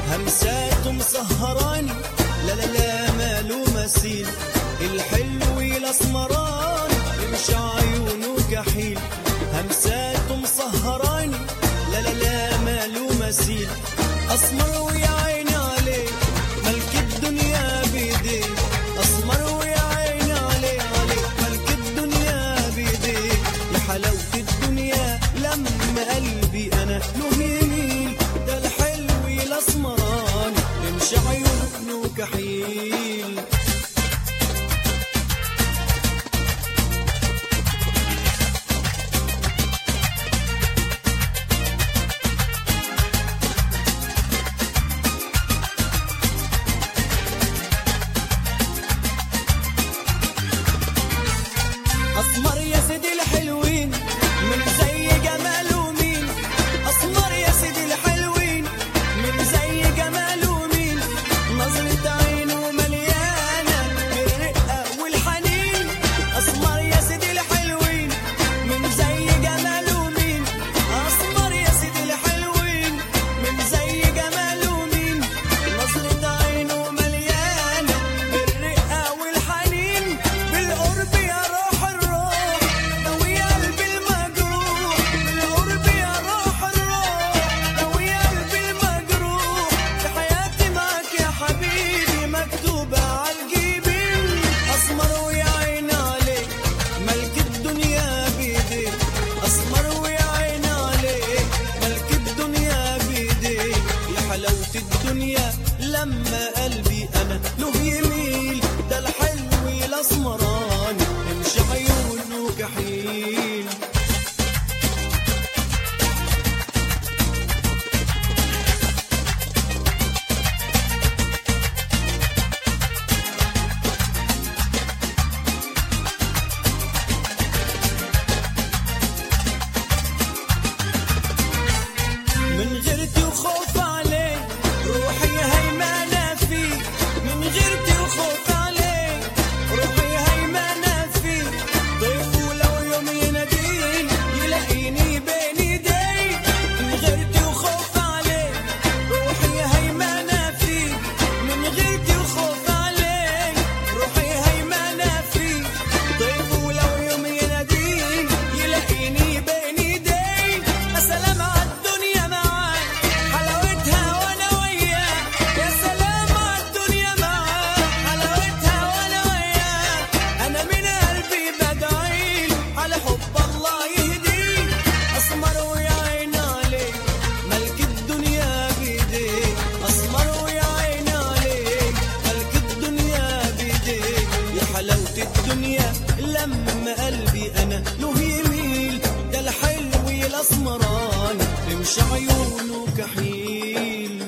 همساته مسهراني لا لا لا ماله مثيل الحلو الاسمران يمشي عيونه كحيل همساته مسهراني لا لا لا ماله مثيل اسمر ويا عيني عليه ملك الدنيا بيديه اسمر ويا عيني عليه عليه ملك الدنيا بيديه يا حلاوة الدنيا لما قلبي انا له يميل ده الحلو الاسمراني يمشي عيونه كحيل اسمر يا سيدي الحلوين من زي جماله مين اسمر يا سيدي الحلوين من زي جماله مين نظرة عينه مليانة بالرقة والحنين اسمر يا سيدي الحلوين من زي جماله مين اسمر يا سيدي الحلوين من زي جماله مين نظرة عينه مليانة بالرقة والحنين بالقرب يا روح الروح دوي قلبي المجروح بالقرب يا روح الروح دوي قلبي المجروح في حياتي معاك يا حبيبي مكتوبة عالجبين أسمر ويا عين عليك ملك الدنيا بيديك أسمر ويا عين عليك ملك الدنيا بيديك يا حلاوة الدنيا لما قلبي أنا له يميل ده الحلو الأسمراني يمشي عيونه كحيل من غيرتي وخوف عليك روحي هيمنة فيك من غيرتي وخوف عليك روحي هيمنة فيك ضيف ولو يوم يناديني يلاقيني بين ايديك من غيرتي وخوف عليك روحي هيمنة فيك من غيرتي وخوف عليك روحي هيمنة فيك ضيف ولو يوم يناديني يلاقيني بين ايديك يا سلام عالدنيا معاك حلاوتها وانا وياك يا سلام عالدنيا معاك حلاوتها وانا وياك انا من قلبي بدعيل على حب الله يهديك اسمر ويا عين عليك ملك الدنيا بيديك اسمر ويا عين عليك ملك الدنيا بيديك يا حلاوة الدنيا لما قلبي انا له يميل ده الحلو الاسمراني يمشي عيونه كحيل